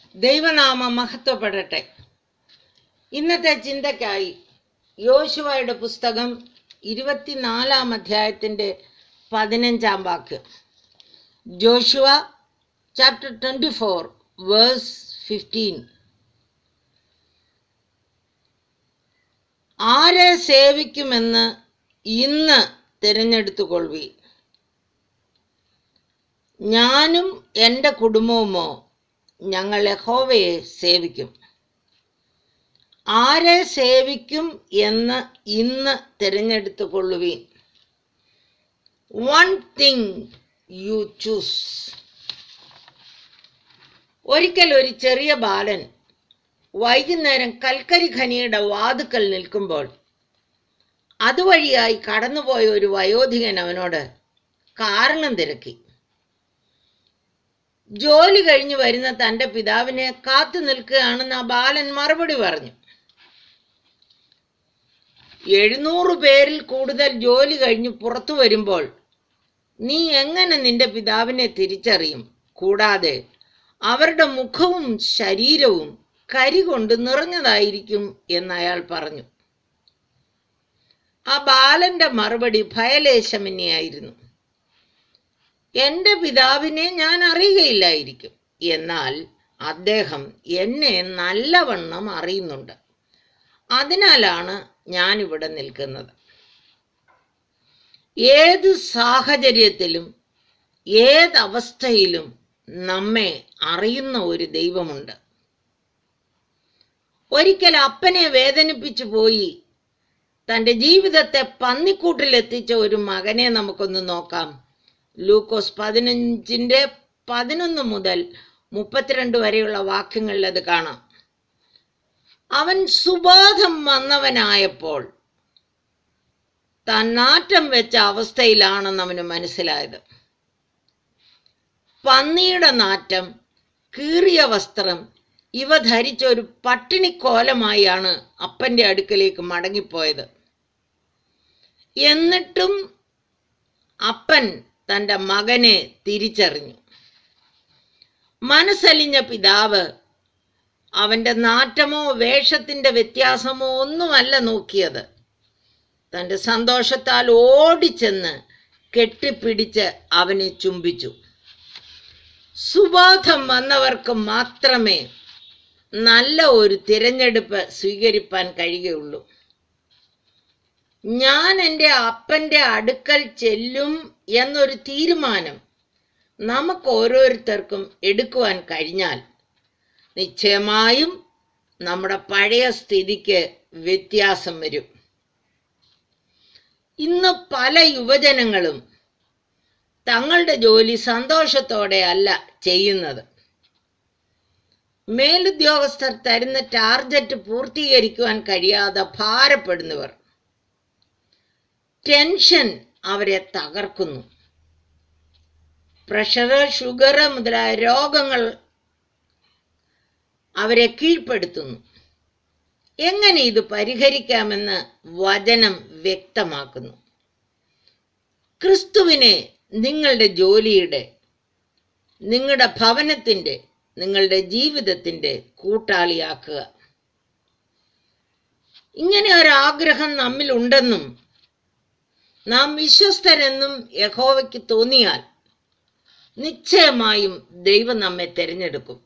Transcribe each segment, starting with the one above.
ദൈവനാമ മഹത്വപ്പെടട്ടെ ഇന്നത്തെ ചിന്തയ്ക്കായി യോശുവയുടെ പുസ്തകം ഇരുപത്തിനാലാം അധ്യായത്തിന്റെ പതിനഞ്ചാം വാക്യം Joshua chapter twenty four verse fifteen ആരെ സേവിക്കുമെന്ന് ഇന്ന് തിരഞ്ഞെടുത്തുകൊള്ളി ഞാനും എൻ്റെ കുടുംബവുമോ ഞങ്ങൾ യഹോവയെ സേവിക്കും ആരെ സേവിക്കും എന്ന് ഇന്ന് തിരഞ്ഞെടുത്തു കൊള്ളുവീൻ വൺ തിങ് യു ചൂസ് ഒരിക്കൽ ഒരു ചെറിയ ബാലൻ വൈകുന്നേരം കൽക്കരി ഖനിയുടെ വാതുക്കൽ നിൽക്കുമ്പോൾ അതുവഴിയായി കടന്നുപോയ ഒരു വയോധികൻ അവനോട് കാരണം തിരക്കി ജോലി കഴിഞ്ഞു വരുന്ന തന്റെ പിതാവിനെ കാത്തു നിൽക്കുകയാണെന്ന് ആ ബാലൻ മറുപടി പറഞ്ഞു എഴുന്നൂറ് പേരിൽ കൂടുതൽ ജോലി കഴിഞ്ഞ് പുറത്തു വരുമ്പോൾ നീ എങ്ങനെ നിന്റെ പിതാവിനെ തിരിച്ചറിയും കൂടാതെ അവരുടെ മുഖവും ശരീരവും കരി കൊണ്ട് നിറഞ്ഞതായിരിക്കും എന്ന് അയാൾ പറഞ്ഞു ആ ബാലന്റെ മറുപടി ഭയലേശമന്യായിരുന്നു എന്റെ പിതാവിനെ ഞാൻ അറിയുകയില്ലായിരിക്കും എന്നാൽ അദ്ദേഹം എന്നെ നല്ലവണ്ണം അറിയുന്നുണ്ട് അതിനാലാണ് ഞാൻ ഇവിടെ നിൽക്കുന്നത് ഏത് സാഹചര്യത്തിലും ഏതവസ്ഥയിലും നമ്മെ അറിയുന്ന ഒരു ദൈവമുണ്ട് ഒരിക്കൽ അപ്പനെ വേദനിപ്പിച്ചു പോയി തൻ്റെ ജീവിതത്തെ പന്നിക്കൂട്ടിലെത്തിച്ച ഒരു മകനെ നമുക്കൊന്ന് നോക്കാം ലൂക്കോസ് പതിനഞ്ചിൻ്റെ പതിനൊന്ന് മുതൽ മുപ്പത്തിരണ്ട് വരെയുള്ള വാക്യങ്ങളിൽ അത് കാണാം അവൻ സുബോധം വന്നവനായപ്പോൾ താൻ നാറ്റം വെച്ച അവസ്ഥയിലാണെന്ന് അവന് മനസ്സിലായത് പന്നിയുടെ നാറ്റം കീറിയ വസ്ത്രം ഇവ ധരിച്ച ഒരു പട്ടിണിക്കോലമായാണ് അപ്പന്റെ അടുക്കലേക്ക് മടങ്ങിപ്പോയത് എന്നിട്ടും അപ്പൻ തൻ്റെ മകനെ തിരിച്ചറിഞ്ഞു മനസ്സലിഞ്ഞ പിതാവ് അവന്റെ നാറ്റമോ വേഷത്തിന്റെ വ്യത്യാസമോ ഒന്നുമല്ല നോക്കിയത് തന്റെ സന്തോഷത്താൽ ഓടിച്ചെന്ന് കെട്ടിപ്പിടിച്ച് അവനെ ചുംബിച്ചു സുബോധം വന്നവർക്ക് മാത്രമേ നല്ല ഒരു തിരഞ്ഞെടുപ്പ് സ്വീകരിപ്പാൻ കഴിയുകയുള്ളൂ ഞാൻ എൻ്റെ അപ്പൻ്റെ അടുക്കൽ ചെല്ലും എന്നൊരു തീരുമാനം നമുക്ക് ഓരോരുത്തർക്കും എടുക്കുവാൻ കഴിഞ്ഞാൽ നിശ്ചയമായും നമ്മുടെ പഴയ സ്ഥിതിക്ക് വ്യത്യാസം വരും ഇന്ന് പല യുവജനങ്ങളും തങ്ങളുടെ ജോലി സന്തോഷത്തോടെ അല്ല ചെയ്യുന്നത് മേലുദ്യോഗസ്ഥർ തരുന്ന ടാർഗറ്റ് പൂർത്തീകരിക്കുവാൻ കഴിയാതെ ഭാരപ്പെടുന്നവർ ടെൻഷൻ അവരെ തകർക്കുന്നു പ്രഷർ ഷുഗർ മുതലായ രോഗങ്ങൾ അവരെ കീഴ്പ്പെടുത്തുന്നു എങ്ങനെ ഇത് പരിഹരിക്കാമെന്ന് വചനം വ്യക്തമാക്കുന്നു ക്രിസ്തുവിനെ നിങ്ങളുടെ ജോലിയുടെ നിങ്ങളുടെ ഭവനത്തിൻ്റെ നിങ്ങളുടെ ജീവിതത്തിൻ്റെ കൂട്ടാളിയാക്കുക ഇങ്ങനെ ഒരാഗ്രഹം നമ്മിലുണ്ടെന്നും നാം വിശ്വസ്തരെന്നും യഹോവയ്ക്ക് തോന്നിയാൽ നിശ്ചയമായും ദൈവം നമ്മെ തിരഞ്ഞെടുക്കും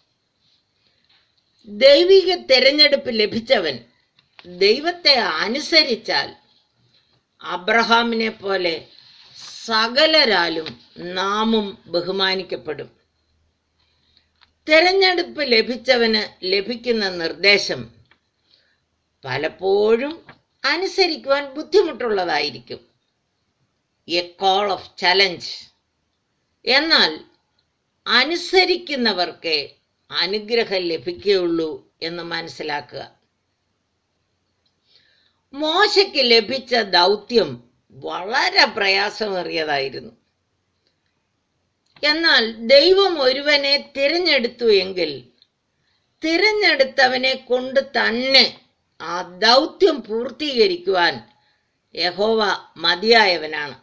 ദൈവിക തിരഞ്ഞെടുപ്പ് ലഭിച്ചവൻ ദൈവത്തെ അനുസരിച്ചാൽ അബ്രഹാമിനെ പോലെ സകലരാലും നാമും ബഹുമാനിക്കപ്പെടും തിരഞ്ഞെടുപ്പ് ലഭിച്ചവന് ലഭിക്കുന്ന നിർദ്ദേശം പലപ്പോഴും അനുസരിക്കുവാൻ ബുദ്ധിമുട്ടുള്ളതായിരിക്കും എ കോൾ ഓഫ് ചലഞ്ച് എന്നാൽ അനുസരിക്കുന്നവർക്ക് അനുഗ്രഹം ലഭിക്കുകയുള്ളൂ എന്ന് മനസ്സിലാക്കുക മോശയ്ക്ക് ലഭിച്ച ദൗത്യം വളരെ പ്രയാസമേറിയതായിരുന്നു എന്നാൽ ദൈവം ഒരുവനെ തിരഞ്ഞെടുത്തു എങ്കിൽ തിരഞ്ഞെടുത്തവനെ കൊണ്ട് തന്നെ ആ ദൗത്യം പൂർത്തീകരിക്കുവാൻ യഹോവ മതിയായവനാണ്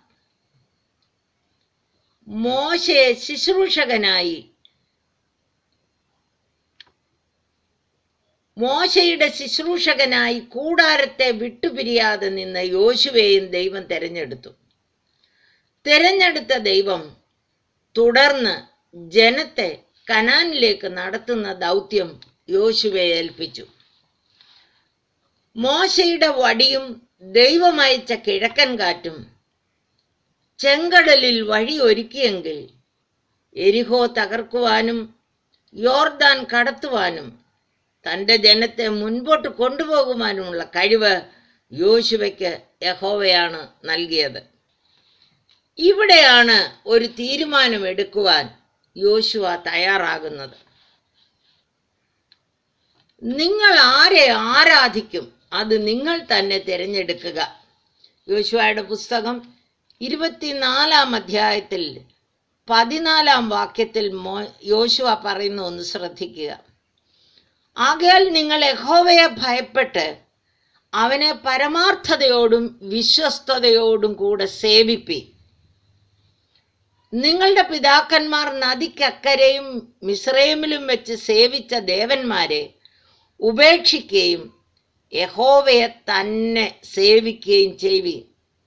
മോശയെ ശുശ്രൂഷകനായി മോശയുടെ ശുശ്രൂഷകനായി കൂടാരത്തെ വിട്ടുപിരിയാതെ നിന്ന യോശുവയെയും ദൈവം തെരഞ്ഞെടുത്തു തെരഞ്ഞെടുത്ത ദൈവം തുടർന്ന് ജനത്തെ കനാനിലേക്ക് നടത്തുന്ന ദൗത്യം യോശുവയെ ഏൽപ്പിച്ചു മോശയുടെ വടിയും ദൈവമയച്ച കിഴക്കൻ കാറ്റും ചെങ്കടലിൽ വഴി ഒരുക്കിയെങ്കിൽ എരിഹോ തകർക്കുവാനും യോർദാൻ കടത്തുവാനും തൻ്റെ ജനത്തെ മുൻപോട്ട് കൊണ്ടുപോകുവാനുമുള്ള കഴിവ് യോശുവയ്ക്ക് യഹോവയാണ് നൽകിയത് ഇവിടെയാണ് ഒരു തീരുമാനമെടുക്കുവാൻ യോശുവ തയ്യാറാകുന്നത് നിങ്ങൾ ആരെ ആരാധിക്കും അത് നിങ്ങൾ തന്നെ തിരഞ്ഞെടുക്കുക യോശുവയുടെ പുസ്തകം ഇരുപത്തിനാലാം അധ്യായത്തിൽ പതിനാലാം വാക്യത്തിൽ മോ യോശുവ പറയുന്ന ഒന്ന് ശ്രദ്ധിക്കുക ആകയാൽ നിങ്ങൾ യഹോവയെ ഭയപ്പെട്ട് അവനെ പരമാർത്ഥതയോടും വിശ്വസ്തയോടും കൂടെ സേവിപ്പി നിങ്ങളുടെ പിതാക്കന്മാർ നദിക്കക്കരെയും മിസ്രൈമിലും വെച്ച് സേവിച്ച ദേവന്മാരെ ഉപേക്ഷിക്കുകയും യഹോവയെ തന്നെ സേവിക്കുകയും ചെയ്യുവീൻ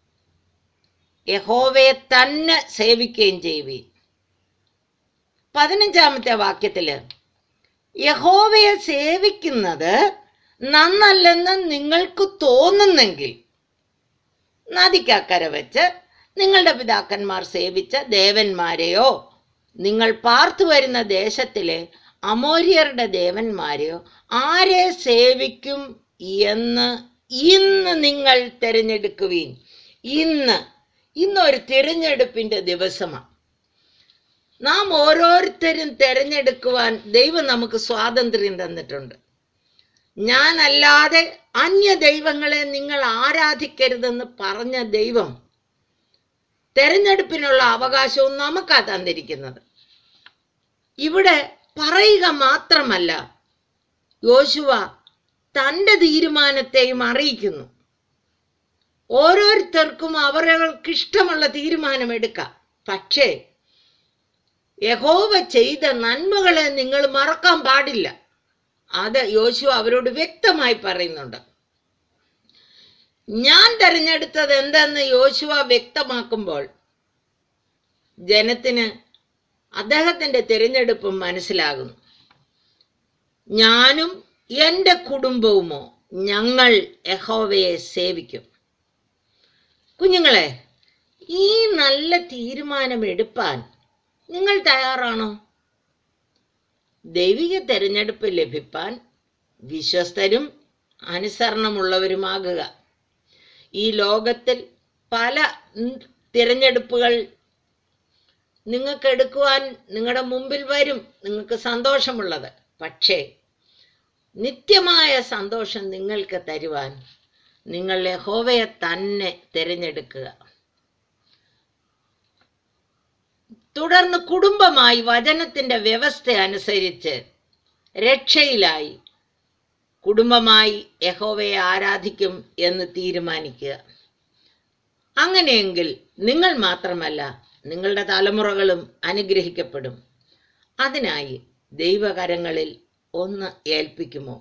യഹോവയെ തന്നെ സേവിക്കുകയും ചെയ്യുവീൻ പതിനഞ്ചാമത്തെ വാക്യത്തില് യഹോവയെ സേവിക്കുന്നത് നന്നല്ലെന്ന് നിങ്ങൾക്ക് തോന്നുന്നെങ്കിൽ നദിക്കക്കര വെച്ച് നിങ്ങളുടെ പിതാക്കന്മാർ സേവിച്ച ദേവന്മാരെയോ നിങ്ങൾ പാർത്തു വരുന്ന ദേശത്തിലെ അമോര്യരുടെ ദേവന്മാരെയോ ആരെ സേവിക്കും എന്ന് ഇന്ന് നിങ്ങൾ തിരഞ്ഞെടുക്കുവീൻ ഇന്ന് ഇന്നൊരു തിരഞ്ഞെടുപ്പിന്റെ ദിവസമാണ് നാം ഓരോരുത്തരും തിരഞ്ഞെടുക്കുവാൻ ദൈവം നമുക്ക് സ്വാതന്ത്ര്യം തന്നിട്ടുണ്ട് ഞാനല്ലാതെ അന്യ ദൈവങ്ങളെ നിങ്ങൾ ആരാധിക്കരുതെന്ന് പറഞ്ഞ ദൈവം തെരഞ്ഞെടുപ്പിനുള്ള അവകാശവും നമുക്കാ തന്നിരിക്കുന്നത് ഇവിടെ പറയുക മാത്രമല്ല യോശുവ തൻ്റെ തീരുമാനത്തെയും അറിയിക്കുന്നു ഓരോരുത്തർക്കും അവരവർക്ക് ഇഷ്ടമുള്ള തീരുമാനമെടുക്കാം പക്ഷേ യഹോവ ചെയ്ത നന്മകളെ നിങ്ങൾ മറക്കാൻ പാടില്ല അത് യോശു അവരോട് വ്യക്തമായി പറയുന്നുണ്ട് ഞാൻ തെരഞ്ഞെടുത്തത് എന്തെന്ന് യോശുവ വ്യക്തമാക്കുമ്പോൾ ജനത്തിന് അദ്ദേഹത്തിന്റെ തിരഞ്ഞെടുപ്പും മനസ്സിലാകുന്നു ഞാനും എൻ്റെ കുടുംബവുമോ ഞങ്ങൾ യഹോവയെ സേവിക്കും കുഞ്ഞുങ്ങളെ ഈ നല്ല തീരുമാനമെടുപ്പാൻ നിങ്ങൾ തയ്യാറാണോ ദൈവിക തെരഞ്ഞെടുപ്പ് ലഭിപ്പാൻ വിശ്വസ്തരും അനുസരണമുള്ളവരുമാകുക ഈ ലോകത്തിൽ പല ഉം, തിരഞ്ഞെടുപ്പുകൾ നിങ്ങൾക്ക് എടുക്കുവാൻ നിങ്ങളുടെ മുമ്പിൽ വരും നിങ്ങൾക്ക് സന്തോഷമുള്ളത് പക്ഷേ നിത്യമായ സന്തോഷം നിങ്ങൾക്ക് തരുവാൻ നിങ്ങൾ യഹോവയെ തന്നെ തിരഞ്ഞെടുക്കുക തുടർന്ന് കുടുംബമായി വചനത്തിന്റെ വ്യവസ്ഥ അനുസരിച്ച് രക്ഷയിലായി കുടുംബമായി യഹോവയെ ആരാധിക്കും എന്ന് തീരുമാനിക്കുക അങ്ങനെയെങ്കിൽ നിങ്ങൾ മാത്രമല്ല നിങ്ങളുടെ തലമുറകളും അനുഗ്രഹിക്കപ്പെടും അതിനായി ദൈവകരങ്ങളിൽ ഒന്ന് ഏൽപ്പിക്കുമോ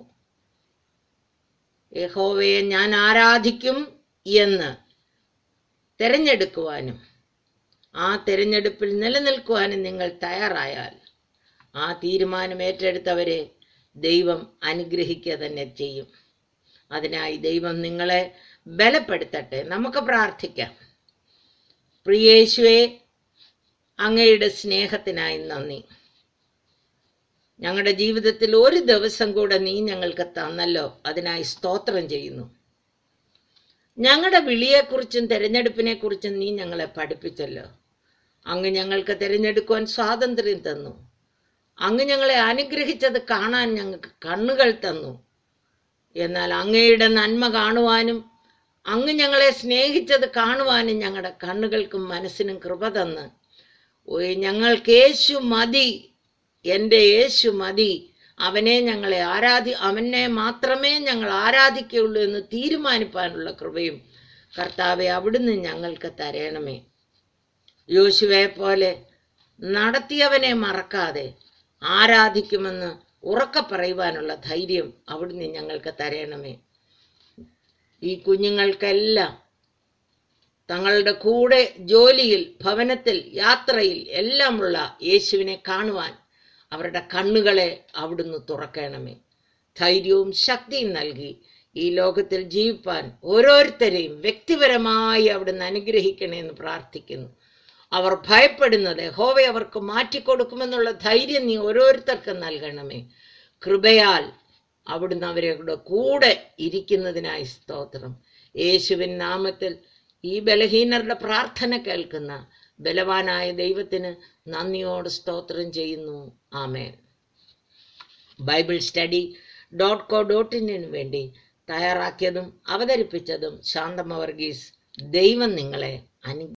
യഹോവയെ ഞാൻ ആരാധിക്കും എന്ന് തിരഞ്ഞെടുക്കുവാനും ആ തിരഞ്ഞെടുപ്പിൽ നിലനിൽക്കുവാനും നിങ്ങൾ തയ്യാറായാൽ ആ തീരുമാനം ഏറ്റെടുത്തവരെ ദൈവം അനുഗ്രഹിക്കുക തന്നെ ചെയ്യും അതിനായി ദൈവം നിങ്ങളെ ബലപ്പെടുത്തട്ടെ നമുക്ക് പ്രാർത്ഥിക്കാം പ്രിയേശുവെ അങ്ങയുടെ സ്നേഹത്തിനായി നന്ദി ഞങ്ങളുടെ ജീവിതത്തിൽ ഒരു ദിവസം കൂടെ നീ ഞങ്ങൾക്ക് തന്നല്ലോ അതിനായി സ്തോത്രം ചെയ്യുന്നു ഞങ്ങളുടെ വിളിയെക്കുറിച്ചും തിരഞ്ഞെടുപ്പിനെക്കുറിച്ചും നീ ഞങ്ങളെ പഠിപ്പിച്ചല്ലോ അങ്ങ് ഞങ്ങൾക്ക് തിരഞ്ഞെടുക്കുവാൻ സ്വാതന്ത്ര്യം തന്നു അങ്ങ് ഞങ്ങളെ അനുഗ്രഹിച്ചത് കാണാൻ ഞങ്ങൾക്ക് കണ്ണുകൾ തന്നു എന്നാൽ അങ്ങയുടെ നന്മ കാണുവാനും അങ്ങ് ഞങ്ങളെ സ്നേഹിച്ചത് കാണുവാനും ഞങ്ങളുടെ കണ്ണുകൾക്കും മനസ്സിനും കൃപ തന്ന് ഓയ് ഞങ്ങൾക്ക് യേശു മതി എൻ്റെ യേശു മതി അവനെ ഞങ്ങളെ ആരാധി അവനെ മാത്രമേ ഞങ്ങൾ ആരാധിക്കുകയുള്ളൂ എന്ന് തീരുമാനിപ്പാനുള്ള കൃപയും കർത്താവെ അവിടുന്ന് ഞങ്ങൾക്ക് തരണമേ യോശുവയെ പോലെ നടത്തിയവനെ മറക്കാതെ ആരാധിക്കുമെന്ന് ഉറക്കെ പറയുവാനുള്ള ധൈര്യം അവിടുന്ന് ഞങ്ങൾക്ക് തരണമേ ഈ കുഞ്ഞുങ്ങൾക്കെല്ലാം തങ്ങളുടെ കൂടെ ജോലിയിൽ ഭവനത്തിൽ യാത്രയിൽ എല്ലാമുള്ള യേശുവിനെ കാണുവാൻ അവരുടെ കണ്ണുകളെ അവിടുന്ന് തുറക്കണമേ ധൈര്യവും ശക്തിയും നൽകി ഈ ലോകത്തിൽ ജീവിപ്പാൻ ഓരോരുത്തരെയും വ്യക്തിപരമായി അവിടുന്ന് അനുഗ്രഹിക്കണേ എന്ന് പ്രാർത്ഥിക്കുന്നു അവർ ഭയപ്പെടുന്നത് ഹോവ അവർക്ക് മാറ്റിക്കൊടുക്കുമെന്നുള്ള ധൈര്യം നീ ഓരോരുത്തർക്കും നൽകണമേ കൃപയാൽ അവിടുന്ന് അവരുടെ കൂടെ ഇരിക്കുന്നതിനായി സ്തോത്രം യേശുവിൻ നാമത്തിൽ ഈ ബലഹീനരുടെ പ്രാർത്ഥന കേൾക്കുന്ന ബലവാനായ ദൈവത്തിന് നന്ദിയോട് സ്തോത്രം ചെയ്യുന്നു ആമേൻ Bible study dot co dot ഇന്നിനു വേണ്ടി തയ്യാറാക്കിയതും അവതരിപ്പിച്ചതും ശാന്തമ വർഗീസ് ദൈവം നിങ്ങളെ അനു